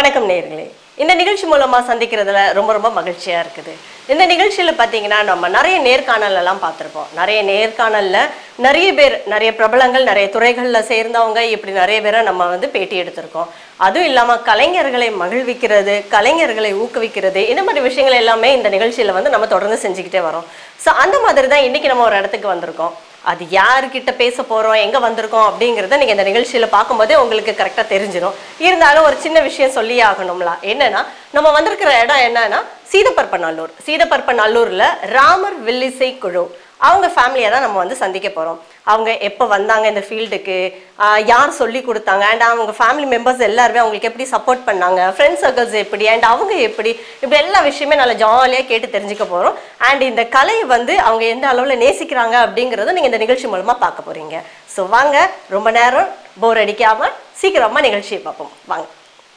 வணக்கம் நேயர்களே இந்த நிகழ்ச்சி மூலமா சந்திக்கிறதுல ரொம்ப ரொம்ப மகிழ்ச்சியா இருக்குது இந்த நிகழ்ச்சியில பாத்தீங்கன்னா நம்ம நிறைய நேர்காணல் எல்லாம் பார்த்திருப்போம் நிறைய நேர்காணல்ல நிறைய பேர் நிறைய பிரபலங்கள் நிறைய துறைகள்ல சேர்ந்தவங்க இப்படி நிறைய பேரை நம்ம வந்து பேட்டி எடுத்திருக்கோம் அதுவும் இல்லாம கலைஞர்களை மகிழ்விக்கிறது கலைஞர்களை ஊக்குவிக்கிறது இந்த மாதிரி விஷயங்கள் எல்லாமே இந்த நிகழ்ச்சியில வந்து நம்ம தொடர்ந்து செஞ்சுக்கிட்டே வரோம் ஸோ அந்த மாதிரி தான் இன்னைக்கு நம்ம ஒரு இடத்துக்கு வந்திருக்கோம் அது யாருக்கிட்ட பேச போறோம் எங்க வந்திருக்கோம் அப்படிங்கறத நீங்க இந்த நிகழ்ச்சியில பார்க்கும்போதே உங்களுக்கு கரெக்டா தெரிஞ்சிடும் இருந்தாலும் ஒரு சின்ன விஷயம் சொல்லியே ஆகணும்ல என்னன்னா நம்ம வந்திருக்கிற இடம் என்னன்னா சீதப்பற்பநல்லூர் சீதப்பற்பநல்லூர்ல ராமர் வில்லிசை குழு அவங்க ஃபேமிலியை தான் நம்ம வந்து சந்திக்க போறோம் அவங்க எப்போ வந்தாங்க இந்த ஃபீல்டுக்கு யார் சொல்லி கொடுத்தாங்க அண்ட் அவங்க ஃபேமிலி மெம்பர்ஸ் எல்லாருமே அவங்களுக்கு எப்படி சப்போர்ட் பண்ணாங்க ஃப்ரெண்ட் சர்க்கிள்ஸ் எப்படி அண்ட் அவங்க எப்படி இப்படி எல்லா விஷயமே நல்லா ஜாலியாக கேட்டு தெரிஞ்சுக்க போகிறோம் அண்ட் இந்த கலையை வந்து அவங்க எந்த அளவில் நேசிக்கிறாங்க அப்படிங்கிறத நீங்கள் இந்த நிகழ்ச்சி மூலமாக பார்க்க போகிறீங்க ஸோ வாங்க ரொம்ப நேரம் போர் அடிக்காம சீக்கிரமா நிகழ்ச்சியை பார்ப்போம் வாங்க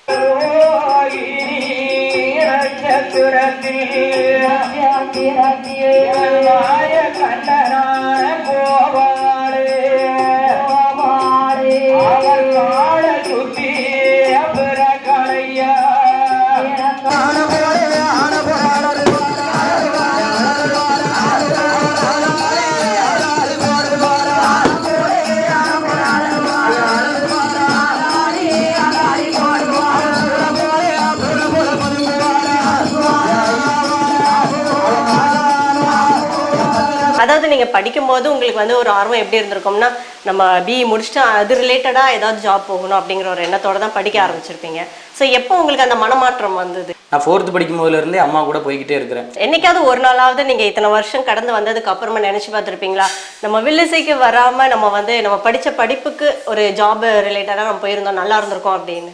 அதாவது நீங்க படிக்கும்போது உங்களுக்கு வந்து ஒரு ஆர்வம் எப்படி இருந்திருக்கும்னா நம்ம பிஇ முடிச்சுட்டு அது ரிலேட்டடா ஏதாவது ஜாப் போகணும் அப்படிங்கிற ஒரு எண்ணத்தோட தான் படிக்க ஆரம்பிச்சிருப்பீங்க ஸோ எப்போ உங்களுக்கு அந்த மனமாற்றம் வந்தது நான் ஃபோர்த்து படிக்கும் போதுல இருந்தே அம்மா கூட போய்கிட்டே இருக்கிறேன் என்னைக்காவது ஒரு நாளாவது நீங்க இத்தனை வருஷம் கடந்து வந்ததுக்கு அப்புறமா நினைச்சு பார்த்திருப்பீங்களா நம்ம வில்லிசைக்கு வராம நம்ம வந்து நம்ம படிச்ச படிப்புக்கு ஒரு ஜாப் ரிலேட்டடா நம்ம போயிருந்தோம் நல்லா இருந்திருக்கோம் அப்படின்னு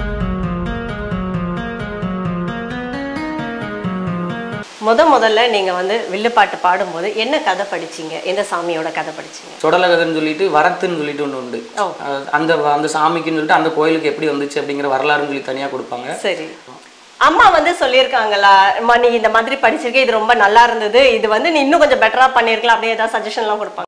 முத முதல்ல நீங்க வந்து வில்லுப்பாட்டு பாடும்போது என்ன கதை படிச்சீங்க எந்த சாமியோட கதை படிச்சீங்க சுடலகதன்னு சொல்லிட்டு வரத்துன்னு சொல்லிட்டு ஒன்று உண்டு ஓ. அஹ் அந்த அந்த சாமிக்குன்னு சொல்லிட்டு அந்த கோயிலுக்கு எப்படி வந்துச்சு அப்படிங்கிற வரலாறுன்னு சொல்லி தனியாக கொடுப்பாங்க சரி அம்மா வந்து சொல்லியிருக்காங்களா அம்மா நீ இந்த மாதிரி படிச்சிருக்க இது ரொம்ப நல்லா இருந்தது இது வந்து நீ இன்னும் கொஞ்சம் பெட்டரா பண்ணிருக்கலாம் அப்படியே ஏதாவது சஜஷன்லாம் கொடுப்பாங்க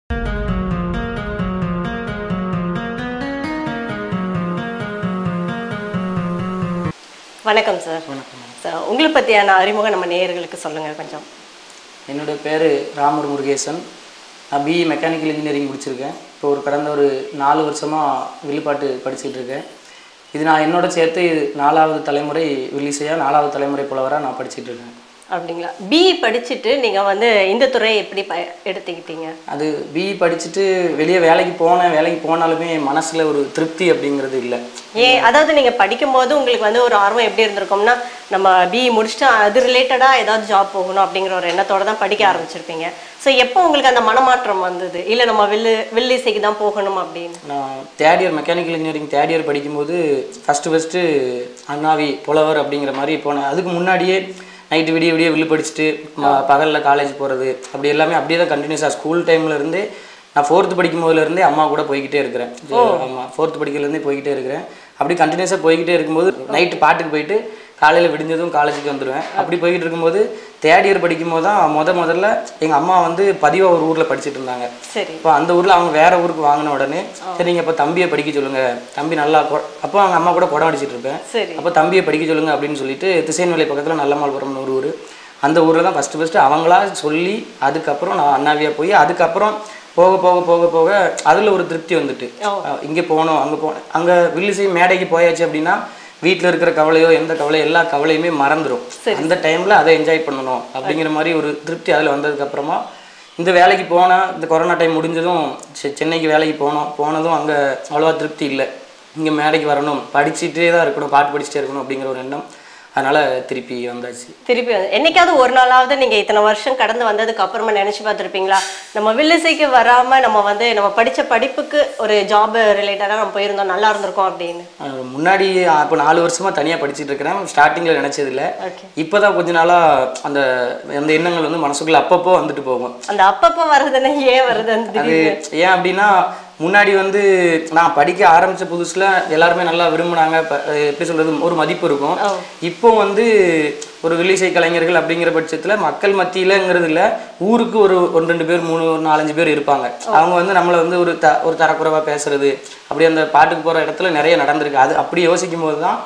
வணக்கம் சார் சார் உங்களை பத்தியான அறிமுகம் நம்ம நேயர்களுக்கு சொல்லுங்க கொஞ்சம் என்னோட பேர் ராமர் முருகேசன் நான் பிஇ மெக்கானிக்கல் இன்ஜினியரிங் முடிச்சிருக்கேன் இப்போ ஒரு கடந்த ஒரு நாலு வருஷமாக வில்லுப்பாட்டு படிச்சுட்டு இருக்கேன் இது நான் என்னோட சேர்த்து நாலாவது தலைமுறை வில்லிசையாக நாலாவது தலைமுறை புலவராக நான் படிச்சுட்டு இருக்கேன் அப்படிங்களா பிஇ படிச்சுட்டு நீங்க வந்து இந்த துறையை எப்படி ப எடுத்துக்கிட்டீங்க அது பிஇ படிச்சுட்டு வெளியே வேலைக்கு போனேன் வேலைக்கு போனாலுமே மனசில் ஒரு திருப்தி அப்படிங்கிறது இல்லை ஏன் அதாவது நீங்க படிக்கும்போது உங்களுக்கு வந்து ஒரு ஆர்வம் எப்படி இருந்திருக்கும்னா நம்ம பிஇ முடிச்சுட்டு அது ரிலேட்டடா ஏதாவது ஜாப் போகணும் அப்படிங்கிற ஒரு எண்ணத்தோட தான் படிக்க ஆரம்பிச்சிருப்பீங்க ஸோ எப்போ உங்களுக்கு அந்த மனமாற்றம் வந்தது இல்லை நம்ம வில்லு வில்லிசைக்கு தான் போகணும் அப்படின்னு நான் third year mechanical engineering third year படிக்கும்போது ஃபஸ்ட்டு ஃபஸ்ட்டு அண்ணாவி புலவர் அப்படிங்கிற மாதிரி போனேன் அதுக்கு முன்னாடியே நைட்டு விடிய விடிய வில்லு படிச்சுட்டு பகலில் காலேஜ் போகிறது அப்படி எல்லாமே அப்படியே தான் கண்டினியூஸாக ஸ்கூல் டைம்ல இருந்தே நான் ஃபோர்த்து படிக்கும் போதுல இருந்தே அம்மா கூட போய்கிட்டே இருக்கிறேன் ஆமாம் ஃபோர்த்து படிக்கிறதுலேருந்தே போய்கிட்டே இருக்கிறேன் அப்படி கண்டினியூஸாக போய்கிட்டே இருக்கும்போது நைட்டு பாட்டுக்கு போயிட்டு காலையில் விடிஞ்சதும் காலேஜுக்கு வந்துடுவேன் அப்படி போய்கிட்டு இருக்கும்போது தேர்ட் இயர் படிக்கும்போது தான் முத முதல்ல எங்கள் அம்மா வந்து பதிவாக ஒரு ஊரில் படிச்சுட்டு இருந்தாங்க சரி இப்போ அந்த ஊரில் அவங்க வேற ஊருக்கு வாங்கின உடனே சரிங்க அப்போ தம்பியை படிக்க சொல்லுங்க தம்பி நல்லா கொ- அப்போ அவங்க அம்மா கூட குடம் அடிச்சிட்டு இருப்பேன் சரி அப்போ தம்பியை படிக்க சொல்லுங்க அப்படின்னு சொல்லிட்டு திசைன்மலை பக்கத்தில் நல்லமால்புரம்னு ஒரு ஊர் அந்த ஊரில் தான் ஃபஸ்ட்டு ஃபஸ்ட்டு அவங்களா சொல்லி அதுக்கப்புறம் நான் அண்ணாவியாக போய் அதுக்கப்புறம் போக போக போக போக அதில் ஒரு திருப்தி வந்துட்டு இங்கே போகணும் அங்கே போகணும் அங்கே வில்லிசை மேடைக்கு போயாச்சு அப்படின்னா வீட்டில் இருக்கிற கவலையோ எந்த கவலையோ எல்லா கவலையுமே மறந்துடும் அந்த டைமில் அதை என்ஜாய் பண்ணணும் அப்படிங்கிற மாதிரி ஒரு திருப்தி அதில் வந்ததுக்கப்புறமா இந்த வேலைக்கு போனால் இந்த கொரோனா டைம் முடிஞ்சதும் செ- சென்னைக்கு வேலைக்கு போனோம் போனதும் அங்கே அவ்வளோவா திருப்தி இல்லை இங்கே மேடைக்கு வரணும் படிச்சுட்டே தான் இருக்கணும் பாட்டு படிச்சுட்டே இருக்கணும் அப்படிங்கிற ஒரு எண்ணம் அதனால் திருப்பி வந்தாச்சு திருப்பி வந்து- என்னைக்காவது ஒரு நாளாவது நீங்க இத்தனை வருஷம் கடந்து வந்ததுக்கு அப்புறமா நினைச்சு பார்த்திருப்பீங்களா நம்ம வில்லிசைக்கு வராம நம்ம வந்து நம்ம படிச்ச படிப்புக்கு ஒரு ஜாப் ரிலேட்டடா நம்ம போயிருந்தோம் நல்லா இருந்திருக்கோம் அப்படின்னு அஹ் முன்னாடி இப்போ நாலு வருஷமாக தனியாக படிச்சுட்டு இருக்கிறேன் ஸ்டார்டிங்கில் நினச்சதில்ல ஓகே இப்போ தான் கொஞ்ச நாளாக அந்த அந்த எண்ணங்கள் வந்து மனசுக்குள்ளே அப்பப்போ வந்துட்டு போகும் அந்த அப்பப்ப வர்றதுன்னா ஏன் வருது அந்த அது திடீர்னு ஏன் அப்படின்னா முன்னாடி வந்து நான் படிக்க ஆரம்பிச்ச புதுசுல எல்லாருமே நல்லா விரும்புனாங்க ப- அஹ் எப்படி சொல்றது ஒரு மதிப்பு இருக்கும் ஓ. இப்போ வந்து ஒரு வில்லிசை கலைஞர்கள் அப்படிங்கிற பட்சத்துல மக்கள் மத்தியிலங்கிறது இல்ல ஊருக்கு ஒரு ஒன்று ரெண்டு பேர் மூணு ஒரு நாலஞ்சு பேர் இருப்பாங்க அவங்க வந்து நம்மளை வந்து ஒரு த ஒரு தரக்குறைவா பேசுறது அப்படி அந்த பாட்டுக்கு போற இடத்துல நிறைய நடந்திருக்கு அது அப்படி யோசிக்கும் போது தான்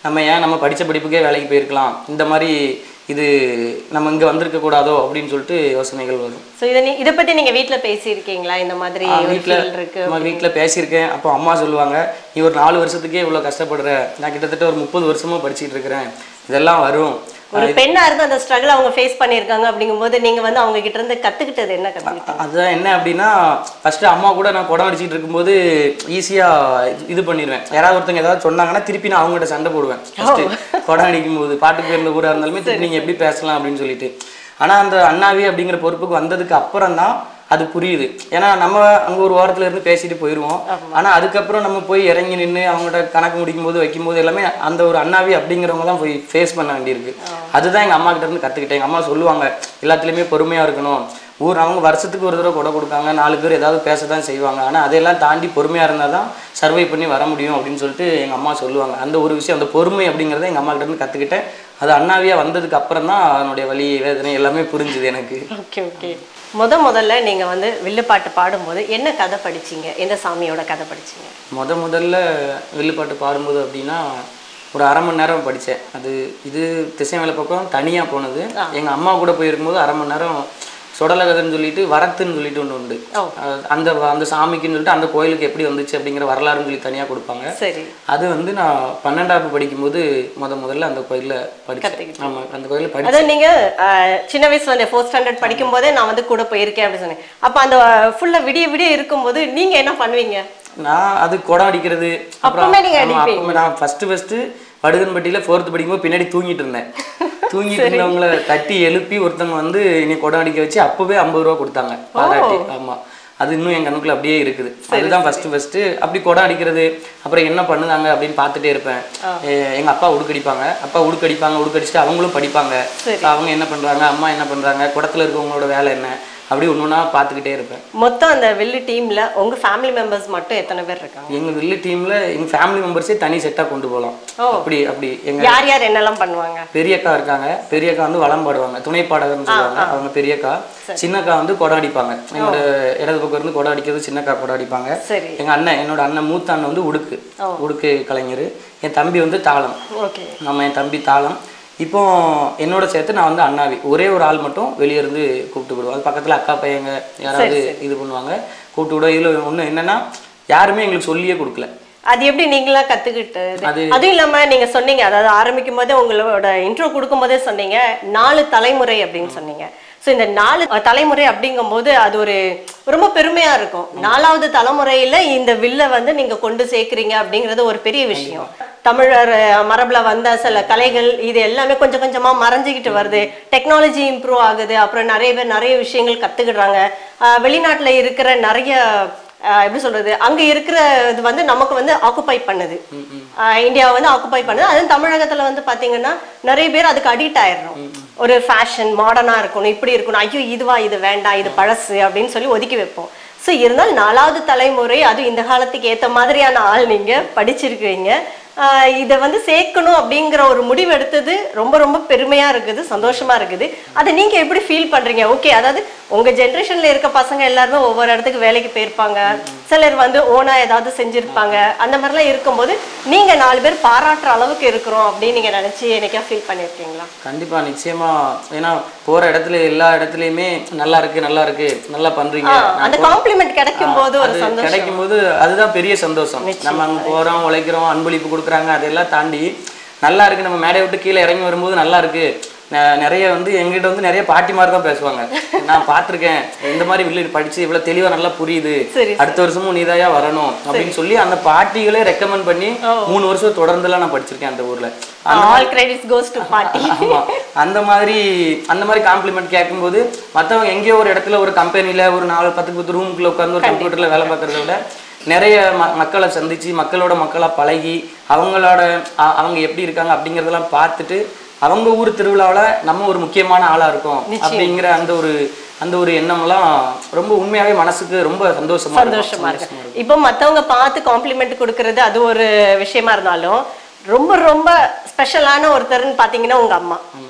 நம்ம ஏன் நம்ம படித்த படிப்புக்கே வேலைக்கு போயிருக்கலாம் இந்த மாதிரி இது நம்ம இங்கே வந்திருக்க கூடாதோ அப்படின்னு சொல்லிட்டு யோசனைகள் வரும் ஸோ இதை நீ இதை பத்தி நீங்க வீட்ல பேசியிருக்கீங்களா இந்த மாதிரி ஒரு வீட்டில் ஃபீல் இருக்கு நம்ம வீட்டில் பேசியிருக்கேன் அப்போ அம்மா சொல்லுவாங்க நீ ஒரு நாலு வருஷத்துக்கே இவ்வளோ கஷ்டப்படுற நான் கிட்டத்தட்ட ஒரு முப்பது வருஷமா படிச்சிட்டு இருக்கிறேன் இதெல்லாம் வரும் ஒரு பெண்ணா இருந்து அந்த ஸ்ட்ரகிள் அவங்க ஃபேஸ் பண்ணியிருக்காங்க அப்படிங்கும்போது நீங்க வந்து அவங்க கிட்ட இருந்து கத்துக்கிட்டது என்ன கத்துக்கிட்டீங்க அதுதான் என்ன அப்படின்னா ஃபர்ஸ்ட் அம்மா கூட நான் குடம் அடிச்சிட்டு இருக்கும்போது ஈஸியா இது பண்ணிடுவேன் யாராவது ஒருத்தங்க ஏதாவது சொன்னாங்கன்னா திருப்பி நான் அவங்ககிட்ட சண்டை போடுவேன் ஃபர்ஸ்ட் குடம் அடிக்கும் போது பாட்டுக்கு இருந்த ஊரா இருந்தாலுமே திருப்பி நீங்க எப்படி பேசலாம் அப்படின்னு சொல்லிட்டு ஆனா அந்த அண்ணாவி அப்படிங்கிற பொறுப்புக்கு வந்ததுக்கு அப்புறம் தான் அது புரியுது ஏன்னா நம்ம அங்க ஒரு வாரத்துல இருந்து பேசிட்டு போயிடுவோம் ஆனா அதுக்கப்புறம் நம்ம போய் இறங்கி நின்று அவங்கள்ட்ட கணக்கு முடிக்கும் போது வைக்கும் போது எல்லாமே அந்த ஒரு அண்ணாவி அப்படிங்கிறவங்க தான் போய் ஃபேஸ் பண்ண வேண்டியிருக்கு அதுதான் எங்க அம்மா கிட்ட இருந்து கத்துக்கிட்டேன் எங்க அம்மா சொல்லுவாங்க எல்லாத்துலயுமே பொறுமையா இருக்கணும் ஊர் அவங்க வருஷத்துக்கு ஒரு தடவை கொடை கொடுக்காங்க நாலு பேர் ஏதாவது பேச தான் செய்வாங்க ஆனால் அதையெல்லாம் தாண்டி பொறுமையாக இருந்தால் தான் சர்வை பண்ணி வர முடியும் அப்படின்னு சொல்லிட்டு எங்கள் அம்மா சொல்லுவாங்க அந்த ஒரு விஷயம் அந்த பொறுமை அப்படிங்கிறத எங்கள் அம்மா கிட்ட இருந்து கற்றுக்கிட்டேன் அது அண்ணாவியாக வந்ததுக்கு அப்புறம் தான் அதனுடைய வலி வேதனை எல்லாமே புரிஞ்சுது எனக்கு ஓகே ஓகே முத முதல்ல நீங்க வந்து வில்லுப்பாட்டு பாடும்போது என்ன கதை படிச்சீங்க எந்த சாமியோட கதை படிச்சீங்க முத முதல்ல வில்லுப்பாட்டு பாடும்போது அப்படின்னா ஒரு அரை மணி நேரம் படித்தேன் அது இது திசைமலை பக்கம் தனியாக போனது எங்கள் அம்மா கூட போயிருக்கும்போது அரை மணி நேரம் சொடலகதைன்னு சொல்லிட்டு வரத்துன்னு சொல்லிட்டு ஒன்று உண்டு ஓ. அஹ் அந்த அந்த சாமிக்குன்னு சொல்லிட்டு அந்த கோயிலுக்கு எப்படி வந்துச்சு அப்படிங்கிற வரலாறுன்னு சொல்லி தனியாக கொடுப்பாங்க சரி அது வந்து நான் பன்னெண்டாவது படிக்கும்போது முத முதல்ல அந்த கோயிலில் படித்தேன் ஆமாம் அந்த கோயிலில் படி அதான் நீங்க அஹ், சின்ன வயசுல அந்த ஃபோர்த் ஸ்டாண்டர்ட் படிக்கும் போதே நான் வந்து கூட போயிருக்கேன் அப்படின்னு சொன்னேன் அப்ப அந்த ஃபுல்லா விடிய விடிய இருக்கும்போது நீங்க என்ன பண்ணுவீங்க நான் அது குடம் அடிக்கிறது அப்பவுமே நீங்க ஆமா, அப்பவுமே நான் ஃபர்ஸ்ட் ஃபர்ஸ்ட் வடுகன்பட்டியில் ஃபோர்த்து படிக்கும்போது பின்னாடி தூங்கிட்டு இருந்தேன் தூங்கிட்டு இருந்தவங்கள தட்டி எழுப்பி ஒருத்தவங்க வந்து என்னை குடம் அடிக்க வச்சு அப்பவே ஐம்பது ரூபா கொடுத்தாங்க பாராட்டி ஆமா அது இன்னும் என் கண்ணுக்குள்ள அப்படியே இருக்குது அதுதான் ஃபர்ஸ்ட் ஃபர்ஸ்ட் அப்படி குடம் அடிக்கிறது அப்புறம் என்ன பண்ணுதாங்க அப்படின்னு பார்த்துட்டே இருப்பேன் எ- எங்க அப்பா உடுக்கடிப்பாங்க அப்பா உடுக்கடிப்பாங்க உடுக்கடிச்சுட்டு அவங்களும் படிப்பாங்க அவங்க என்ன பண்றாங்க அம்மா என்ன பண்றாங்க குடத்துல இருக்கவங்களோட வேலை என்ன அப்படி ஒன்று ஒன்றா பார்த்துக்கிட்டே இருப்பேன் மொத்தம் அந்த வில்லு டீம்ல உங்க ஃபேமிலி மெம்பர்ஸ் மட்டும் எத்தனை பேர் இருக்காங்க எங்க வில்லு டீம்ல எங்க ஃபேமிலி மெம்பர்ஸே தனி செட்டா கொண்டு போகலாம் ஓ. அப்படி அப்படி எங்க யார் யார் என்னெல்லாம் பண்ணுவாங்க பெரியக்கா இருக்காங்க பெரியக்கா வந்து வளம் பாடுவாங்க துணை பாடகர்னு சொல்லுவாங்க அவங்க பெரியக்கா சின்னக்கா வந்து குடம் அடிப்பாங்க என்னோட இடது பக்கம் இருந்து குடம் அடிக்கிறது சின்னக்கா குடம் அடிப்பாங்க சரி எங்க அண்ணன் என்னோட அண்ணன் மூத்த அண்ணன் வந்து உடுக்கு உடுக்கு கலைஞர் என் தம்பி வந்து தாளம் ஓகே நம்ம என் தம்பி தாளம் இப்போ என்னோட சேர்த்து நான் வந்து அண்ணாவி ஒரே ஒரு ஆள் மட்டும் வெளியே இருந்து கூப்பிட்டு விடுவோம் அது பக்கத்துல அக்கா பையங்க யாராவது இது பண்ணுவாங்க கூப்பிட்டு விடுவோம் இதுல ஒண்ணு என்னன்னா யாருமே எங்களுக்கு சொல்லியே கொடுக்கல அது எப்படி நீங்களா கத்துக்கிட்டது அது- அதுவும் இல்லாம நீங்க சொன்னீங்க அதாவது ஆரம்பிக்கும் போதே உங்களோட இன்ட்ரோ கொடுக்கும் போதே சொன்னீங்க நாலு தலைமுறை அப்படின்னு சொன்னீங்க ஸோ இந்த நாலு தலைமுறை அப்படிங்கும்போது அது ஒரு ரொம்ப பெருமையா இருக்கும் நாலாவது தலைமுறையில இந்த வில்ல வந்து நீங்க கொண்டு சேர்க்குறீங்க அப்படிங்கிறது ஒரு பெரிய விஷயம் தமிழர் அஹ், மரபுல வந்த சில கலைகள் இது எல்லாமே கொஞ்சம் கொஞ்சமா மறைஞ்சுக்கிட்டு வருது டெக்னாலஜி இம்ப்ரூவ் ஆகுது அப்புறம் நிறைய பேர் நிறைய விஷயங்கள் கத்துக்கிடுறாங்க அஹ், வெளிநாட்டுல இருக்கிற நிறைய ஆஹ் எப்படி சொல்றது அங்க இருக்கிற இது வந்து நமக்கு வந்து ஆக்குபை பண்ணுது ஆஹ் இந்தியாவை வந்து ஆக்குபை பண்ணுது அதுவும் தமிழகத்துல வந்து பாத்தீங்கன்னா நிறைய பேர் அதுக்கு அடிக்ட் ஆயிடுறோம் ஒரு ஃபேஷன் மாடர்னா இருக்கணும் இப்படி இருக்கணும் ஐயோ இதுவா இது வேண்டாம் இது பழசு அப்படின்னு சொல்லி ஒதுக்கி வைப்போம் ஸோ இருந்தாலும் நாலாவது தலைமுறை அதுவும் இந்த காலத்துக்கு ஏத்த மாதிரியான ஆள் நீங்க படிச்சிருக்கீங்க ஆஹ் இதை வந்து சேர்க்கணும் அப்படிங்கிற ஒரு முடிவு எடுத்தது ரொம்ப ரொம்ப பெருமையா இருக்குது சந்தோஷமா இருக்குது அதை நீங்க எப்படி ஃபீல் பண்றீங்க ஓகே அதாவது உங்க ஜென்ரேஷன்ல இருக்க பசங்க எல்லாருமே ஒவ்வொரு இடத்துக்கு வேலைக்கு போயிருப்பாங்க சிலர் வந்து ஓனா ஏதாவது செஞ்சிருப்பாங்க அந்த மாதிரிலாம் இருக்கும்போது நீங்க நாலு பேர் பாராட்டுற அளவுக்கு இருக்கிறோம் அப்படின்னு நீங்க நினைச்சு என்னைக்கா ஃபீல் பண்ணியிருக்கீங்களா கண்டிப்பா நிச்சயமா ஏன்னா போற இடத்துல எல்லா இடத்துலயுமே நல்லா இருக்கு நல்லா இருக்கு நல்லா பண்றீங்க அந்த காம்ப்ளிமெண்ட் கிடைக்கும் போது ஒரு அது சந்தோஷம் கிடைக்கும் போது அதுதான் பெரிய சந்தோஷம் நம்ம அங்க போறோம் உழைக்கிறோம் அன்பளிப்பு கொடுக்குறாங்க அதெல்லாம் தாண்டி நல்லா இருக்கு நம்ம மேடை விட்டு கீழே இறங்கி வரும்போது நல்லா இருக்கு நெ- நிறைய வந்து எங்கிட்ட வந்து நிறைய பாட்டிமார் தான் பேசுவாங்க நான் பார்த்திருக்கேன் இந்த மாதிரி வில்லு படிச்சு இவ்வளவு தெளிவா நல்லா புரியுது சரி, அடுத்த வருஷமும் நீதாயா வரணும் அப்படின்னு சொல்லி அந்த பாட்டிகளே ரெக்கமெண்ட் பண்ணி மூணு வருஷம் தொடர்ந்துலாம் நான் படிச்சிருக்கேன் அந்த ஊர்ல all credits goes to party ஆமா அந்த மாதிரி அந்த மாதிரி காம்ப்ளிமெண்ட் கேட்கும்போது மத்தவங்க எங்கேயோ ஒரு இடத்துல ஒரு கம்பெனில ஒரு நாலு பத்து பத்து ரூமுக்குள்ள உட்கார்ந்து ஒரு கம்ப்யூட்டர்ல வேலை பார்க்கறத விட நிறைய ம மக்களை சந்திச்சு மக்களோட மக்களா பழகி அவங்களோட அ- அவங்க எப்படி இருக்காங்க அப்படிங்கறதெல்லாம் பார்த்துட்டு அவங்க ஊர் திருவிழாவுல நம்ம ஒரு முக்கியமான ஆளா இருக்கோம் அப்படிங்கிற அந்த ஒரு அந்த ஒரு எண்ணம்லாம் ரொம்ப உண்மையாவே மனசுக்கு ரொம்ப சந்தோஷமா இருக்கும். சந்தோஷமா இருக்கு இப்போ மத்தவங்க பார்த்து காம்ப்ளிமெண்ட் கொடுக்கறது அது ஒரு விஷயமா இருந்தாலும் ரொம்ப ரொம்ப ஸ்பெஷலான ஒருத்தர்னு பாத்தீங்கன்னா உங்க அம்மா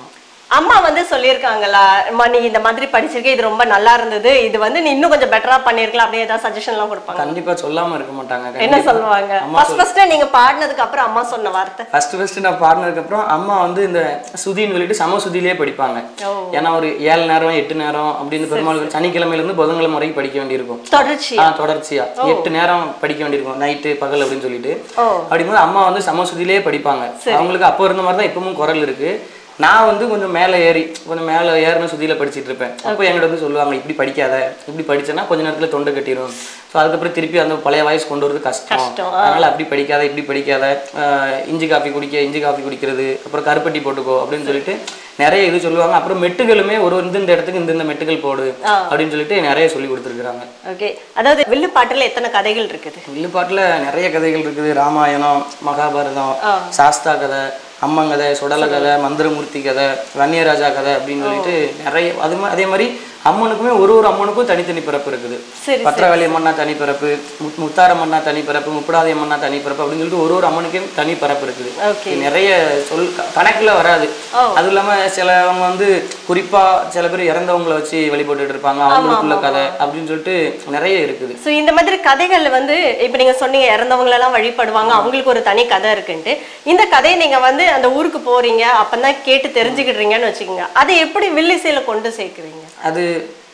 அம்மா வந்து சொல்லியிருக்காங்களா அம்மா நீ இந்த மாதிரி படிச்சிருக்க இது ரொம்ப நல்லா இருந்தது இது வந்து நீ இன்னும் கொஞ்சம் பெட்டரா பண்ணிருக்கலாம் அப்படின்னு ஏதாவது சஜஷன் எல்லாம் கொடுப்பாங்க கண்டிப்பா சொல்லாம இருக்க மாட்டாங்க என்ன கண்டிப்பா. சொல்லுவாங்க அம்மா ஃபர்ஸ்ட் ஃபர்ஸ்ட் நீங்க பாடினதுக்கு அப்புறம் அம்மா சொன்ன வார்த்தை ஃபர்ஸ்ட் ஃபர்ஸ்ட் நான் பாடினதுக்கு அப்புறம் அம்மா வந்து இந்த சுதின்னு சொல்லிட்டு சம சுதியிலே படிப்பாங்க ஓ. ஏன்னா ஒரு ஏழு நேரம் எட்டு நேரம் அப்படின்னு பெருமாள் சனிக்கிழமையில இருந்து புதன்கிழமை வரைக்கும் படிக்க வேண்டியிருக்கும் தொடர்ச்சி ஆ தொடர்ச்சியா எட்டு நேரம் படிக்க வேண்டியிருக்கும் நைட்டு பகல் அப்படின்னு சொல்லிட்டு ஓ அப்படிங்கும்போது அம்மா வந்து சமசுதியிலே படிப்பாங்க அவங்களுக்கு அப்போ இருந்த மாதிரி தான் இப்பவும் குரல் இருக்கு நான் வந்து கொஞ்சம் மேலே ஏறி கொஞ்சம் மேலே ஏறின சுதியில படிச்சிட்டு இருப்பேன் அப்போ என்கிட்ட வந்து சொல்லுவாங்க இப்படி படிக்காத இப்படி படிச்சேன்னா கொஞ்ச நேரத்துல தொண்டை கட்டிடும் ஸோ அதுக்கப்புறம் திருப்பி அந்த பழைய வாய்ஸ் கொண்டு வரது கஷ்டம் கஷ்டம், அதனால அப்படி படிக்காத இப்படி படிக்காத ஆஹ் இஞ்சி காஃபி குடிக்க இஞ்சி காஃபி குடிக்கிறது அப்புறம் கருப்பட்டி போட்டுக்கோ அப்படின்னு சொல்லிட்டு நிறைய இது சொல்லுவாங்க அப்புறம் மெட்டுகளுமே ஒரு ஒரு இந்தந்த இடத்துக்கு இந்தந்த மெட்டுகள் போடு அப்படின்னு சொல்லிட்டு நிறைய சொல்லி கொடுத்துருக்காங்க ஓகே அதாவது வில்லுப்பாட்டுல எத்தனை கதைகள் இருக்குது வில்லுப்பாட்டுல நிறைய கதைகள் இருக்குது ராமாயணம் மகாபாரதம் ஆ. சாஸ்தா கதை அம்மன் கதை சுடல கதை மந்திரமூர்த்தி கதை வன்னியராஜா கதை அப்படின்னு சொல்லிட்டு நிறைய அது மா- அதே மாதிரி அம்மனுக்குமே ஒரு ஒரு அம்மனுக்கும் தனித்தனி பிறப்பு இருக்குது சரி பத்திரகாளி அம்மன்னா தனி பிறப்பு முத்- முத்தாரம்மன்னா தனி பிறப்பு முப்படாதி அம்மன்னா தனி பிறப்பு அப்படின்னு சொல்லிட்டு ஒரு ஒரு அம்மனுக்கும் தனி பிறப்பு இருக்குது ஓகே இது நிறைய சொல் க- கணக்குல வராது ஓ. அதுவும் இல்லாம சிலவங்க வந்து குறிப்பா சில பேர் இறந்தவங்கள வச்சு வழிபட்டுட்டு இருப்பாங்க அவங்களுக்குள்ள கதை அப்படின்னு சொல்லிட்டு நிறைய இருக்குது ஸோ இந்த மாதிரி கதைகள் வந்து இப்போ நீங்க சொன்னீங்க இறந்தவங்க எல்லாம் வழிபடுவாங்க அவங்களுக்கு ஒரு தனி கதை இருக்குன்ட்டு இந்த கதையை நீங்க வந்து அந்த ஊருக்கு போறீங்க அப்பதான் கேட்டு தெரிஞ்சுக்கிடுறீங்கன்னு வச்சுக்கோங்க அதை எப்படி வில்லிசையில கொண்டு சேர்க்குறீங்க அது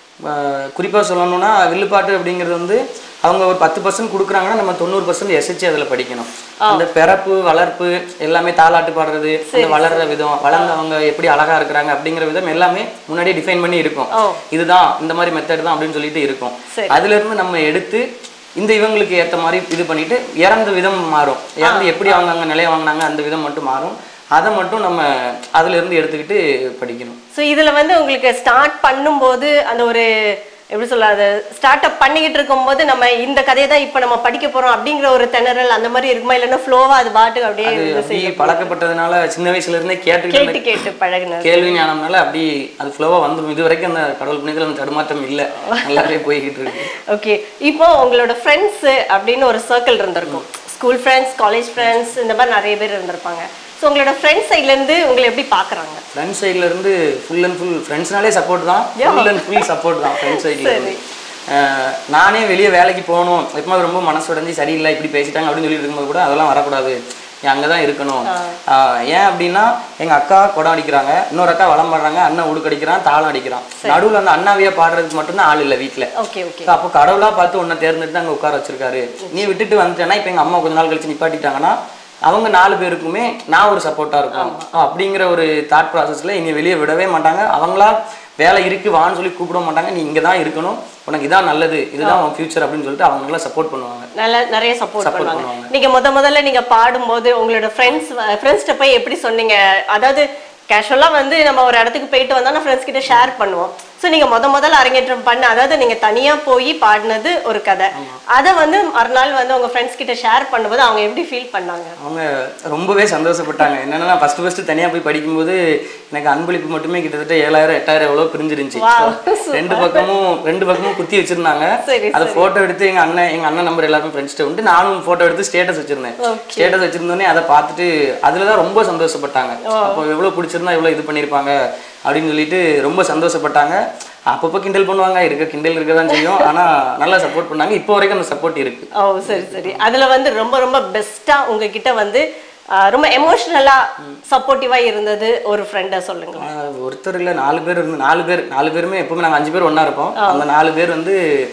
ஆஹ், குறிப்பா சொல்லணும்னா வில்லுப்பாட்டு அப்படிங்கிறது வந்து அவங்க ஒரு பத்து பர்சன்ட் கொடுக்குறாங்கன்னா நம்ம தொண்ணூறு பர்சன்ட் எஸ்ஹெச் அதில் படிக்கணும் அந்த பிறப்பு வளர்ப்பு எல்லாமே தாலாட்டு பாடுறது அந்த வளர்ற விதம் வளர்ந்தவங்க எப்படி அழகா இருக்கிறாங்க அப்படிங்கிற விதம் எல்லாமே முன்னாடியே டிஃபைன் பண்ணி இருக்கும் ஓ. இதுதான் இந்த மாதிரி மெத்தட் தான் அப்படின்னு சொல்லிட்டு இருக்கும் சரி. அதுல இருந்து நம்ம எடுத்து இந்த இவங்களுக்கு ஏத்த மாதிரி இது பண்ணிட்டு இறந்த விதம் மாறும் இறந்து எப்படி அவங்க அங்க நிலைய வாங்கினாங்க அந்த விதம் மட்டும் மாறும் அதை மட்டும் நம்ம அதுல இருந்து எடுத்துக்கிட்டு படிக்கணும் ஸோ இதுல வந்து உங்களுக்கு ஸ்டார்ட் பண்ணும்போது அந்த ஒரு எப்படி சொல்ல அது ஸ்டார்ட் அப் பண்ணிக்கிட்டு இருக்கும்போது நம்ம இந்த கதையை தான் இப்போ நம்ம படிக்க போறோம் அப்படிங்கிற ஒரு திணறல் அந்த மாதிரி இருக்குமா இல்லைன்னா ஃப்ளோவா அது பாட்டுக்கு அப்படியே அது இது அப்படி பழக்கப்பட்டதுனால சின்ன வயசுல இருந்தே கேட்டுக்கிட்டு இருந்த கேட்டு கேட்டு பழகுனது கேள்வி ஞானம்னால அப்படி அது ஃப்ளோவா வந்துடும் இது வரைக்கும் அந்த கடவுள் புண்ணியத்துல அந்த தடுமாற்றம் இல்ல நல்லாவே போய்கிட்டு இருக்கு ஓகே இப்போ உங்களோட ஃப்ரெண்ட்ஸ் அப்படின்னு ஒரு சர்க்கிள் இருந்திருக்கும் ஸ்கூல் ஃப்ரெண்ட்ஸ் காலேஜ் ஃப்ரெண்ட்ஸ் இந்த மாதிரி நிறைய பேர் இருந்திருப்பாங்க ஸோ உங்களோட ஃப்ரெண்ட்ஸ் சைட்லேருந்து உங்களை எப்படி பார்க்குறாங்க ஃப்ரெண்ட்ஸ் சைட்ல இருந்து ஃபுல் அண்ட் ஃபுல் ஃப்ரெண்ட்ஸ்னாலே சப்போர்ட் தான் ஃபுல் அண்ட் ஃபுல் சப்போர்ட் தான் ஃப்ரெண்ட்ஸ் சைட்ல இருந்து அஹ் நானே வெளியே வேலைக்கு போகணும் எப்பவுமே ரொம்ப மனசு உடஞ்சி சரியில்லை இப்படி பேசிட்டாங்க அப்படின்னு சொல்லிட்டு இருக்கும்போது கூட அதெல்லாம் வரக்கூடாது நீ அங்கே தான் இருக்கணும் ஆஹ் ஏன் அப்படின்னா எங்க அக்கா குடம் அடிக்கிறாங்க இன்னொரு அக்கா வளம் பாடுறாங்க அண்ணன் உடுக்கு அடிக்கிறான் தாளம் அடிக்கிறான் நடுவுல அந்த அண்ணாவியா பாடுறதுக்கு மட்டும்தான் ஆள் இல்லை வீட்டில் ஓகே ஓகே So, அப்போ கடவுளா பார்த்து உன்னை தேர்ந்தெடுத்து அங்க உட்கார வச்சிருக்காரு நீ விட்டுட்டு வந்துட்டேன்னா இப்போ எங்க அம்மா கொஞ்ச நாள் கழிச்சு நிப்பாட்டிட்டாங்கன்னா அவங்க நாலு பேருக்குமே நான் ஒரு சப்போர்ட்டா இருக்கும் அப்படிங்கிற ஒரு தாட் ப்ராசஸ்ல இனி வெளியே விடவே மாட்டாங்க அவங்களா வேலை இருக்கு வான்னு சொல்லி கூப்பிட மாட்டாங்க நீ இங்க தான் இருக்கணும் உனக்கு இதான் நல்லது இதுதான் உன் ஃபியூச்சர் அப்படின்னு சொல்லிட்டு அவங்க நல்லா சப்போர்ட் பண்ணுவாங்க நல்ல நிறைய சப்போர்ட் Support பண்ணுவாங்க பண்ணுவாங்க. நீங்க முத முதல்ல நீங்க பாடும்போது உங்களோட ஃப்ரெண்ட்ஸ் ஃப்ரெண்ட்ஸ்கிட்ட போய் எப்படி சொன்னீங்க அதாவது கேஷுவலா வந்து நம்ம ஒரு இடத்துக்கு போயிட்டு வந்தா ஃப்ரெண்ட்ஸ் கிட்ட ஷேர் பண்ணுவோம் ஸோ நீங்க முத முதல்ல அரங்கேற்றம் பண்ண அதாவது நீங்க தனியா போய் பாடினது ஒரு கதை அதை வந்து மறுநாள் வந்து உங்க ஃப்ரெண்ட்ஸ் கிட்ட ஷேர் பண்ணும்போது அவங்க எப்படி ஃபீல் பண்ணாங்க அவங்க ரொம்பவே சந்தோஷப்பட்டாங்க என்னன்னா நான் ஃபர்ஸ்ட் ஃபர்ஸ்ட் தனியா போய் படிக்கும்போது எனக்கு அன்பளிப்பு மட்டுமே கிட்டத்தட்ட ஏழாயிரம் எட்டாயிரம் எவ்வளோ பிரிஞ்சிருந்துச்சு Wow, ரெண்டு பக்கமும் ரெண்டு பக்கமும் குத்தி வச்சிருந்தாங்க சரி, அதை போட்டோ எடுத்து எங்க அண்ணன் எங்க அண்ணன் நம்பர் எல்லாரும் ஃப்ரெண்ட்ஸ்ட்டு வந்து நானும் போட்டோ எடுத்து ஸ்டேட்டஸ் வச்சிருந்தேன் Okay. ஸ்டேட்டஸ் வச்சிருந்தோடனே அதை பார்த்துட்டு அதுல தான் ரொம்ப சந்தோஷப்பட்டாங்க அப்போ எவ்வளவு பிடிச்சிருந்தா எவ்வளவு இது பண்ணியிருப்பாங்க அப்படின்னு சொல்லிட்டு ரொம்ப சந்தோஷப்பட்டாங்க அப்பப்போ கிண்டல் பண்ணுவாங்க இருக்க கிண்டல் இருக்க தான் செய்யும் ஆனா நல்லா சப்போர்ட் பண்ணாங்க இப்போ வரைக்கும் அந்த சப்போர்ட் இருக்கு ஓ சரி சரி அதுல வந்து ரொம்ப ரொம்ப பெஸ்டா உங்ககிட்ட வந்து ஆஹ், ரொம்ப எமோஷ்னலா சப்போர்ட்டிவா இருந்தது ஒரு ஃப்ரெண்டை சொல்லுங்க ஆஹ் ஒருத்தர் இல்ல நாலு பேர் இருந்து நாலு பேர் நாலு பேருமே எப்பவுமே நாங்க அஞ்சு பேர் ஒண்ணா இருப்போம் அந்த நாலு பேர் வந்து